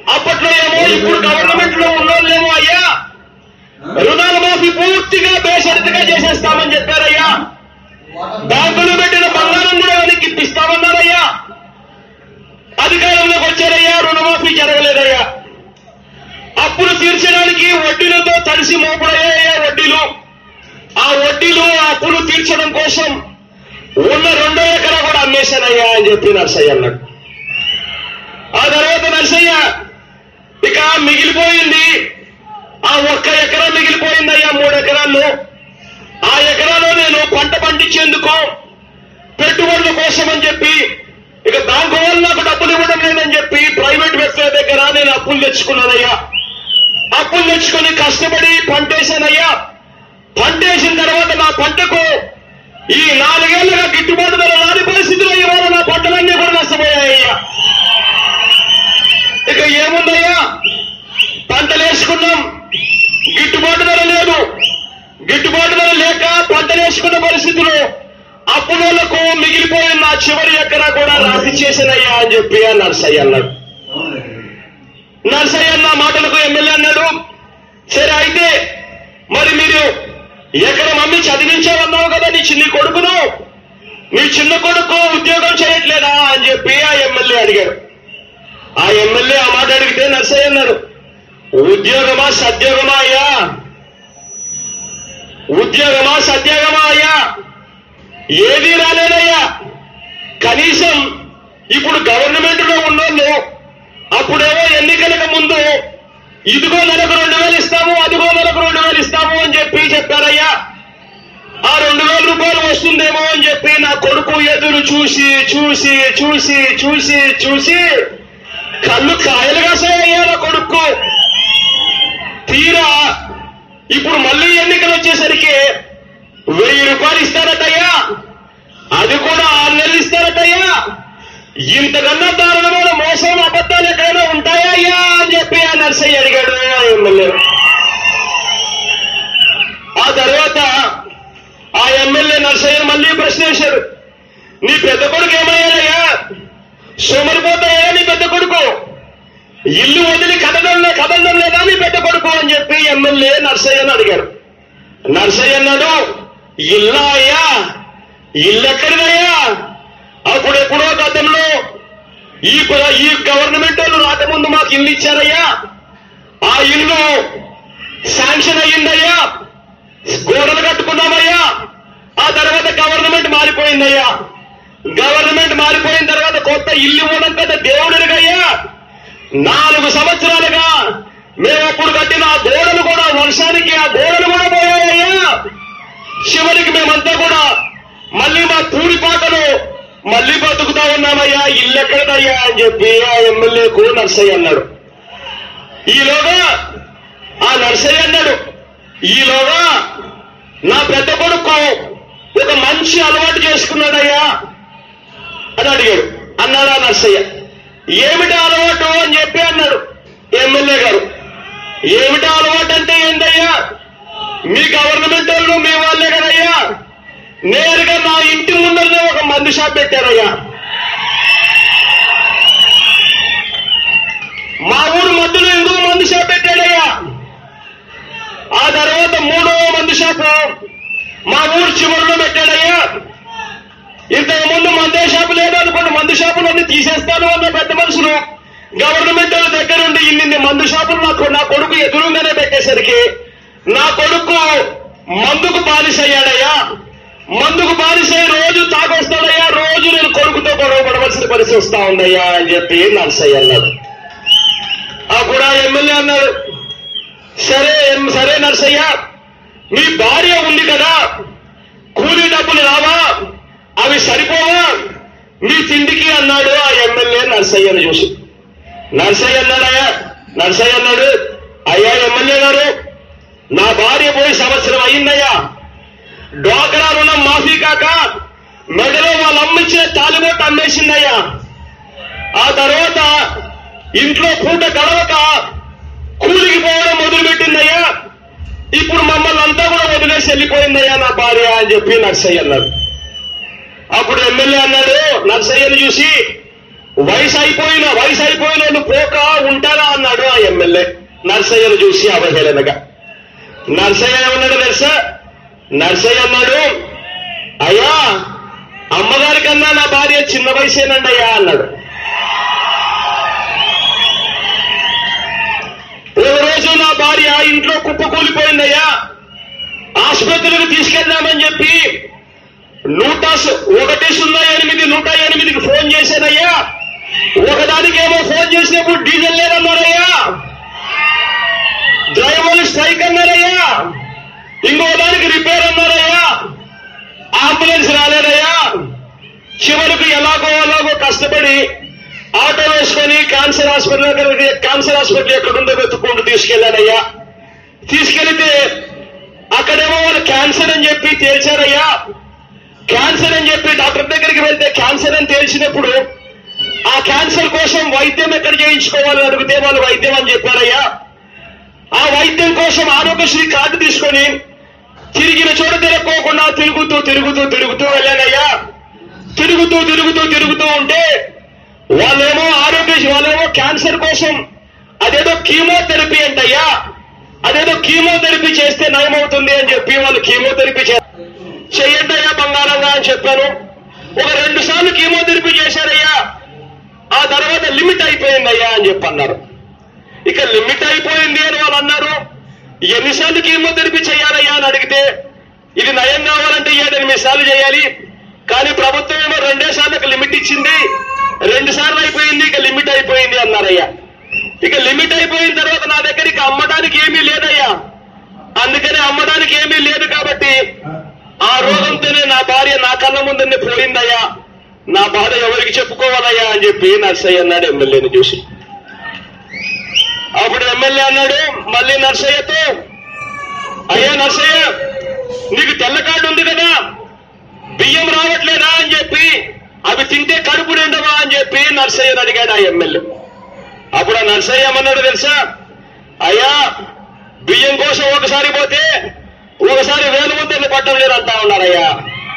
అప్పట్లో ఏమో ఇప్పుడు గవర్నమెంట్ లో ఉన్నోళ్ళేమో అయ్యా రుణాల మాఫీ పూర్తిగా బేషరతుగా చేసేస్తామని చెప్పారయ్యా బ్యాంకులు పెట్టిన బంగారం కూడా వెనక్కి ఇప్పిస్తామన్నారయ్యా అధికారంలోకి వచ్చారయ్యా రుణమాఫీ జరగలేదయ్యా అప్పులు తీర్చడానికి వడ్డీలతో తడిసి మోపడయ్యాయా వడ్డీలు ఆ వడ్డీలు ఆ అప్పులు తీర్చడం కోసం ఉన్న రెండో ఎకరా కూడా అమ్మేశానయ్యా అని చెప్పి నర్సయ్య అన్నాడు ఆ తర్వాత నర్సయ్య ఇక మిగిలిపోయింది ఆ ఒక్క ఎకరా మిగిలిపోయిందయ్యా మూడు ఎకరాలు ఆ ఎకరాలో నేను పంట పండించేందుకు పెట్టుబడుల కోసం అని చెప్పి ఇక బ్యాంకు వాళ్ళు నాకు డబ్బులు ఇవ్వడం లేదని చెప్పి ప్రైవేట్ వ్యక్తుల దగ్గర నేను అప్పులు తెచ్చుకున్నానయ్యా అప్పులు తెచ్చుకొని కష్టపడి పంటేశానయ్యా పంటేసిన తర్వాత నా పంటకు ఈ నాలుగేళ్లుగా గిట్టుబాటు ధర రాని పరిస్థితిలో ఇవాళ నా పంటలన్నీ కూడా నష్టపోయాయ్యా ఇక ఏముందయ్యా పంటలు వేసుకున్నాం గిట్టుబాటు ధర లేదు గిట్టుబాటు ధర లేక పంటలు వేసుకున్న పరిస్థితులు అప్పులకు మిగిలిపోయిన నా చివరి ఎకరా కూడా రాసి చేసినయ్యా అని చెప్పి ఆ నర్సయ్య అన్నాడు నర్సయ్య అన్న మాటలకు ఎమ్మెల్యే అన్నాడు సరే అయితే మరి మీరు ఎకరం అమ్మి చదివించావన్నావు కదా నీ చిన్ని కొడుకును నీ చిన్న కొడుకు ఉద్యోగం చేయట్లేదా అని చెప్పి ఆ ఎమ్మెల్యే అడిగాడు ఆ ఎమ్మెల్యే ఆ మాట అడిగితే నర్సయ్య అన్నాడు ఉద్యోగమా సద్యోగమా అయ్యా ఉద్యోగమా సద్యోగమా అయ్యా ఏదీ రాలేదయ్యా కనీసం ఇప్పుడు గవర్నమెంట్ లో ఉన్నోళ్ళు అప్పుడేమో ఎన్నికలకు ముందు ఇదిగో నెలకు రెండు వేలు ఇస్తాము అదిగో నెలకు రెండు వేలు ఇస్తాము అని చెప్పి చెప్పారయ్యా ఆ రెండు వేల రూపాయలు వస్తుందేమో అని చెప్పి నా కొడుకు ఎదురు చూసి చూసి చూసి చూసి చూసి కళ్ళు కాయలు కాసాయ్యా నా కొడుకు తీరా ఇప్పుడు మళ్ళీ ఎన్నికలు వచ్చేసరికి వెయ్యి రూపాయలు ఇస్తారటయ్యా అది కూడా ఆరు నెలలు ఇస్తారటయ్యా ఇంతకన్నా దారుణమైన మోసం అబద్ధాలు ఎక్కడైనా ఉంటాయా అయ్యా అని చెప్పి ఆ నర్సయ్య అడిగాడు ఆ ఎమ్మెల్యే ఆ తర్వాత ఆ ఎమ్మెల్యే నర్సయ్య మళ్ళీ ప్రశ్న వేశాడు నీ పెద్ద కొడుకు ఏమయ్యాడయ్యా సోమరిపోతాయా నీ పెద్ద కొడుకు ఇల్లు వదిలి కదడం లే- కదలడం లేదా నీ పెద్ద కొడుకు అని చెప్పి ఎమ్మెల్యే నర్సయ్యని అడిగారు నర్సయ్య అన్నాడు ఇల్లా అయ్యా ఇల్లు ఎక్కడిదయ్యా అప్పుడెప్పుడో గతంలో ఈ ప్ర- ఈ గవర్నమెంట్ వాళ్ళు రాకముందు మాకు ఇల్లు ఇచ్చారయ్యా ఆ ఇల్లు శాంక్షన్ అయ్యిందయ్యా గోడలు కట్టుకున్నామయ్యా ఆ తర్వాత గవర్నమెంట్ మారిపోయిందయ్యా గవర్నమెంట్ మారిపోయిన తర్వాత కొత్త ఇల్లు ఇవ్వడం పెద్ద దేవుడినిగయ్యా నాలుగు సంవత్సరాలుగా మేము అప్పుడు కట్టిన ఆ గోడలు కూడా వర్షానికి ఆ గోడలు కూడా పోయాయ్యా చివరికి మేమంతా కూడా మళ్ళీ మా పూరిపాకలు మళ్ళీ బతుకుతా ఉన్నామయ్యా ఇల్లు ఎక్కడదయ్యా అని చెప్పి ఆ ఎమ్మెల్యేకు నర్సయ్య అన్నాడు ఈలోగా ఆ నర్సయ్య అన్నాడు ఈలోగా నా పెద్ద కొడుకు ఒక మంచి అలవాటు చేసుకున్నాడయ్యా అని అడిగాడు అన్నాడు ఆ నర్సయ్య ఏమిటి అలవాటు అని చెప్పి అన్నాడు ఎమ్మెల్యే గారు ఏమిటి అలవాటు అంటే ఏంటయ్యా మీ గవర్నమెంట్ వాళ్ళు మీ వాళ్ళే కదయ్యా నేరుగా నా ఇంటి ముందరనే ఒక మందు షాప్ పెట్టారయ్యా మా ఊరు మధ్యలో ఇంకో మందు షాప్ పెట్టాడయ్యా ఆ తర్వాత మూడో మందు షాపు మా ఊరు చివరిలో పెట్టాడయ్యా ఇంతకు ముందు మందే షాపు లేదు అనుకోండి మందు షాపులన్నీ తీసేస్తాను అన్న పెద్ద మనుషులు గవర్నమెంట్ వాళ్ళ దగ్గర ఉండి ఇన్ని మందు షాపులు నాకు నా కొడుకు ఎదురుగానే పెట్టేసరికి నా కొడుకు మందుకు బానిస అయ్యాడయ్యా మందుకు బానిస అయ్యి రోజు తాగొస్తాడయ్యా రోజు నేను కొడుకుతో గొడవ పడవలసిన పరిస్థితి వస్తా ఉందయ్యా అని చెప్పి నర్సయ్య అన్నాడు అప్పుడు ఆ ఎమ్మెల్యే అన్నాడు సరే ఎం- సరే నర్సయ్య మీ భార్య ఉంది కదా కూలీ డబ్బులు రావా అవి సరిపోవా మీ తిండికి అన్నాడు ఆ ఎమ్మెల్యే నర్సయ్యను చూసి నర్సయ్య అన్నాడయ్యా నర్సయ్య అన్నాడు అయ్యా ఎమ్మెల్యే గారు నా భార్య పోయి సంవత్సరం అయిందయ్యా డ్వాక్రా రుణం మాఫీ కాక మెడలో వాళ్ళ అమ్మిచ్చిన తాలిబోట్ అమ్మేసిందయ్యా ఆ తర్వాత ఇంట్లో పూట గడవక కూలికి పోవడం మొదలుపెట్టిందయ్యా ఇప్పుడు మమ్మల్ని అంతా కూడా వదిలేసి వెళ్ళిపోయిందయ్యా నా భార్య అని చెప్పి నర్సయ్య అన్నాడు అప్పుడు ఎమ్మెల్యే అన్నాడు నర్సయ్యను చూసి వయసు అయిపోయిన వయసు అయిపోయిన వాళ్ళు పోక ఉంటారా అన్నాడు ఆ ఎమ్మెల్యే నర్సయ్యను చూసి అవహేళనగా నర్సయ్య ఏమన్నాడు తెలుసా నర్సయ్య అన్నాడు అయ్యా అమ్మగారి కన్నా నా భార్య చిన్న వయసేనండి అయ్యా అన్నాడు ఓ రోజు నా భార్య ఇంట్లో కుప్పకూలిపోయిందయ్యా ఆసుపత్రికి తీసుకెళ్దామని చెప్పి నూట సు- ఒకటి సున్నా ఎనిమిది నూట ఎనిమిదికి ఫోన్ చేశానయ్యా ఒకదానికేమో ఫోన్ చేసినప్పుడు డీజిల్ లేదన్నారయ్యా డ్రైవర్లు స్ట్రైక్ అన్నారయ్యా ఇంకో దానికి రిపేర్ అన్నారయ్యా అంబులెన్స్ రాలేదయ్యా చివరికి ఎలాగో ఎలాగో కష్టపడి ఆటో వేసుకొని క్యాన్సర్ హాస్పిటల్ దగ్గరికి క్యాన్సర్ హాస్పిటల్ ఎక్కడుందో వెతుక్కుంటూ తీసుకెళ్ళానయ్యా తీసుకెళ్తే అక్కడేమో వాళ్ళు క్యాన్సర్ అని చెప్పి తేల్చారయ్యా క్యాన్సర్ అని చెప్పి డాక్టర్ దగ్గరికి వెళ్తే క్యాన్సర్ అని తేల్చినప్పుడు ఆ క్యాన్సర్ కోసం వైద్యం ఎక్కడ చేయించుకోవాలని అడిగితే వాళ్ళు వైద్యం అని చెప్పారయ్యా ఆ వైద్యం కోసం ఆరోగ్యశ్రీ కార్డు తీసుకొని తిరిగిన చోట తిరగకోకుండా తిరుగుతూ తిరుగుతూ తిరుగుతూ వెళ్ళానయ్యా తిరుగుతూ తిరుగుతూ తిరుగుతూ ఉంటే వాళ్ళేమో ఆరోగ్య వాళ్ళేమో క్యాన్సర్ కోసం అదేదో కీమోథెరపీ అంటయ్యా అదేదో కీమోథెరపీ చేస్తే నయమవుతుంది అని చెప్పి వాళ్ళు కీమోథెరపీ చే చెయ్యండి అయ్యా బంగారంగా అని చెప్పాను ఒక రెండు సార్లు కీమోథెరపీ చేశారయ్యా ఆ తర్వాత లిమిట్ అయిపోయింది అయ్యా అని చెప్పి అన్నారు ఇక లిమిట్ అయిపోయింది అని వాళ్ళు అన్నారు ఎన్నిసార్లు కీమోథెరపీ చేయాలయ్యా అని అడిగితే ఇది నయం కావాలంటే ఏడెనిమిది సార్లు చేయాలి కానీ ప్రభుత్వం ఏమో రెండే సార్లకు లిమిట్ ఇచ్చింది రెండు సార్లు అయిపోయింది ఇక లిమిట్ అయిపోయింది అన్నారయ్యా ఇక లిమిట్ అయిపోయిన తర్వాత నా దగ్గర ఇక అమ్మడానికి ఏమీ లేదయ్యా అందుకని అమ్మడానికి ఏమీ లేదు కాబట్టి ఆ రోగంతోనే నా భార్య నా కళ్ళ ముందనే పోయిందయ్యా నా బాధ ఎవరికి చెప్పుకోవాలయ్యా అని చెప్పి నర్సయ్య అన్నాడు ఎమ్మెల్యేని చూసి అప్పుడు ఎమ్మెల్యే అన్నాడు మళ్ళీ నర్సయ్యతో అయ్యా నర్సయ్య నీకు తెల్ల కార్డు ఉంది కదా బియ్యం రావట్లేదా అని చెప్పి అవి తింటే కడుపు నిండవా అని చెప్పి నర్సయ్యని అడిగాడు ఆ ఎమ్మెల్యే అప్పుడు ఆ నర్సయ్య ఏమన్నాడు తెలుసా అయ్యా బియ్యం కోసం ఒకసారి పోతే ఒకసారి వేలు ముద్దలు పట్టడం లేదు అంటా ఉన్నారయ్యా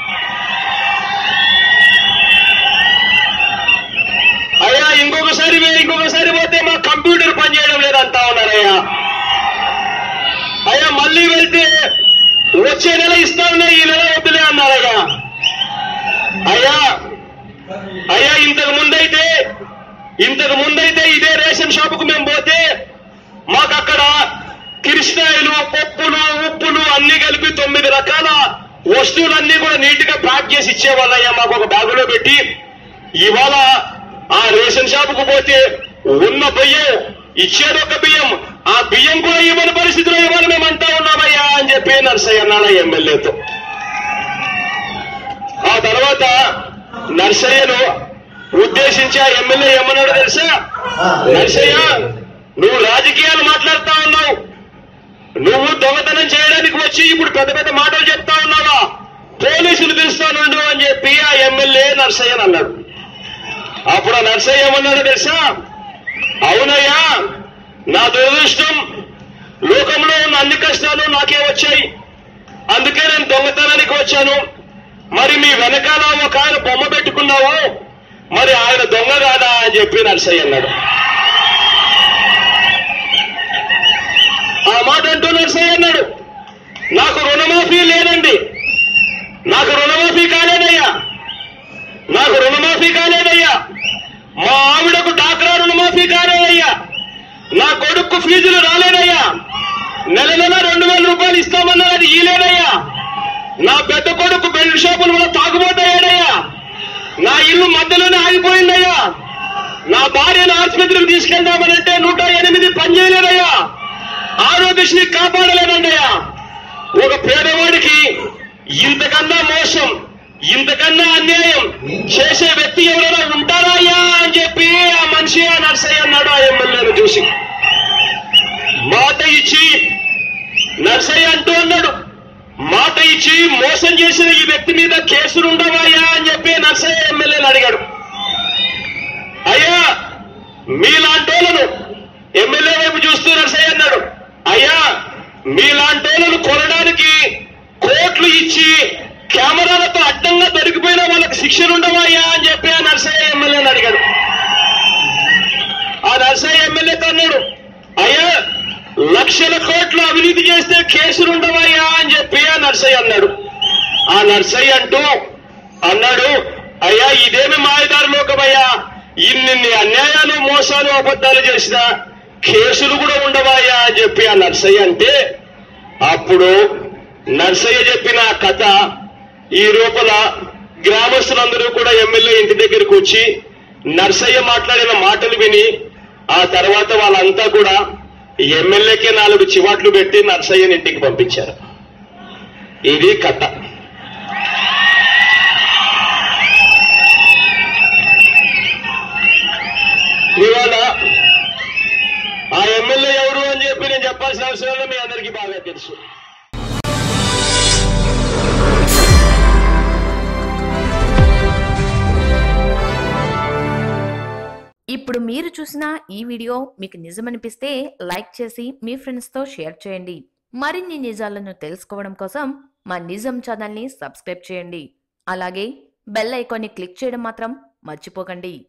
అయ్యా ఇంకొకసారి వే- ఇంకొకసారి పోతే మా కంప్యూటర్ పనిచేయడం లేదు అంటా ఉన్నారయ్యా అయ్యా మళ్ళీ వెళ్తే వచ్చే నెల ఇస్తా ఉన్నాయి ఈ నెల వద్దులే అన్నారయ్యా అయ్యా అయ్యా ఇంతకు ముందైతే ఇంతకు ముందైతే ఇదే రేషన్ షాపుకు మేము పోతే మాకు అక్కడ కిరిష్టాయిలు పప్పులు ఉప్పులు అన్ని కలిపి తొమ్మిది రకాల వస్తువులన్నీ కూడా నీట్ గా ప్యాక్ చేసి ఇచ్చేవాళ్ళయ్యా మాకు ఒక బ్యాగులో పెట్టి ఇవాళ ఆ రేషన్ షాపుకు పోతే ఉన్న బియ్యం ఇచ్చేది ఒక బియ్యం ఆ బియ్యం కూడా ఇవ్వని పరిస్థితిలో ఇవ్వాలి మేము అంటా ఉన్నామయ్యా అని చెప్పి నర్సయ్య అన్నాడు ఎమ్మెల్యేతో ఆ తర్వాత నర్సయ్యను ఉద్దేశించి ఆ ఎమ్మెల్యే ఏమన్నాడు తెలుసా నర్సయ్య నువ్వు రాజకీయాలు మాట్లాడుతా ఉన్నావు నువ్వు దొంగతనం చేయడానికి వచ్చి ఇప్పుడు పెద్ద పెద్ద మాటలు చెప్తా ఉన్నావా పోలీసులు పిలుస్తానుండు అని చెప్పి ఆ ఎమ్మెల్యే నర్సయ్యని అన్నాడు అప్పుడు ఆ నర్సయ్య ఏమన్నాడు తెలుసా అవునయ్యా నా దురదృష్టం లోకంలో ఉన్న అన్ని కష్టాలు నాకే వచ్చాయి అందుకే నేను దొంగతనానికి వచ్చాను మరి మీ వెనకాల ఒక ఆయన బొమ్మ పెట్టుకున్నావు మరి ఆయన దొంగ కాదా అని చెప్పి నర్సయ్య అన్నాడు ఆ మాట అంటూ నర్సయ్య అన్నాడు నాకు రుణమాఫీ లేదండి నాకు రుణమాఫీ కాలేదయ్యా నాకు రుణమాఫీ కాలేదయ్యా మా ఆవిడకు డాక్రా రుణమాఫీ కాలేదయ్యా నా కొడుకు ఫీజులు రాలేదయ్యా నెల నెల రెండు వేల రూపాయలు ఇస్తామన్నారు అది ఈలేదయ్యా నా పెద్ద కొడుకు బెల్ట్ షాపులు కూడా తాగుబోతాయాడయ్యా నా ఇల్లు మధ్యలోనే ఆగిపోయిందయ్యా నా భార్యను ఆసుపత్రికి తీసుకెళ్దామనంటే నూట ఎనిమిది పనిచేయలేదయ్యా ఆరోగ్యశ్రీ కాపాడలేదండయ్యా ఒక పేదవాడికి ఇంతకన్నా మోసం ఇంతకన్నా అన్యాయం చేసే వ్యక్తి ఎవరైనా ఉంటారా అయ్యా అని చెప్పి ఆ మనిషి ఆ నర్సయ్య అన్నాడు ఆ ఎమ్మెల్యేను చూసి మాట ఇచ్చి నర్సయ్య అంటూ అన్నాడు మాట ఇచ్చి మోసం చేసిన ఈ వ్యక్తి మీద కేసులు ఉండవాయా అని చెప్పి నర్సయ్య ఎమ్మెల్యేని అడిగాడు అయ్యా మీలాంటోళ్ళను ఎమ్మెల్యే వైపు చూస్తూ నర్సయ్య అన్నాడు అయ్యా మీలాంటోళ్ళను కొనడానికి కోట్లు ఇచ్చి కెమెరాలతో అడ్డంగా దొరికిపోయిన వాళ్ళకి శిక్షలు ఉండవాయా అని చెప్పి ఆ నర్సయ్య ఎమ్మెల్యేని అడిగాడు లక్షల కోట్లు అవినీతి చేస్తే కేసులు ఉండవయ్యా అని చెప్పి ఆ నర్సయ్య అన్నాడు ఆ నర్సయ్య అంటూ అన్నాడు అయ్యా ఇదేమి మాయదారు లోకమయ్యా ఇన్ని అన్యాయాలు మోసాలు అబద్ధాలు చేసిన కేసులు కూడా ఉండవాయా అని చెప్పి ఆ నర్సయ్య అంటే అప్పుడు నర్సయ్య చెప్పిన ఆ కథ ఈ లోపల గ్రామస్తులందరూ కూడా ఎమ్మెల్యే ఇంటి దగ్గరికి వచ్చి నర్సయ్య మాట్లాడిన మాటలు విని ఆ తర్వాత వాళ్ళంతా కూడా ఎమ్మెల్యేకే నాలుగు చివాట్లు పెట్టి నర్సయ్యని ఇంటికి పంపించారు ఇది కథ ఇవాళ ఆ ఎమ్మెల్యే ఎవరు అని చెప్పి నేను చెప్పాల్సిన అవసరం లేదు, మీ అందరికీ బాగా తెలుసు ఇప్పుడు మీరు చూసిన ఈ వీడియో మీకు నిజమనిపిస్తే లైక్ చేసి మీ ఫ్రెండ్స్తో షేర్ చేయండి మరిన్ని నిజాలను తెలుసుకోవడం కోసం మా నిజం ఛానల్ని సబ్స్క్రైబ్ చేయండి అలాగే బెల్ ఐకాన్ని క్లిక్ చేయడం మాత్రం మర్చిపోకండి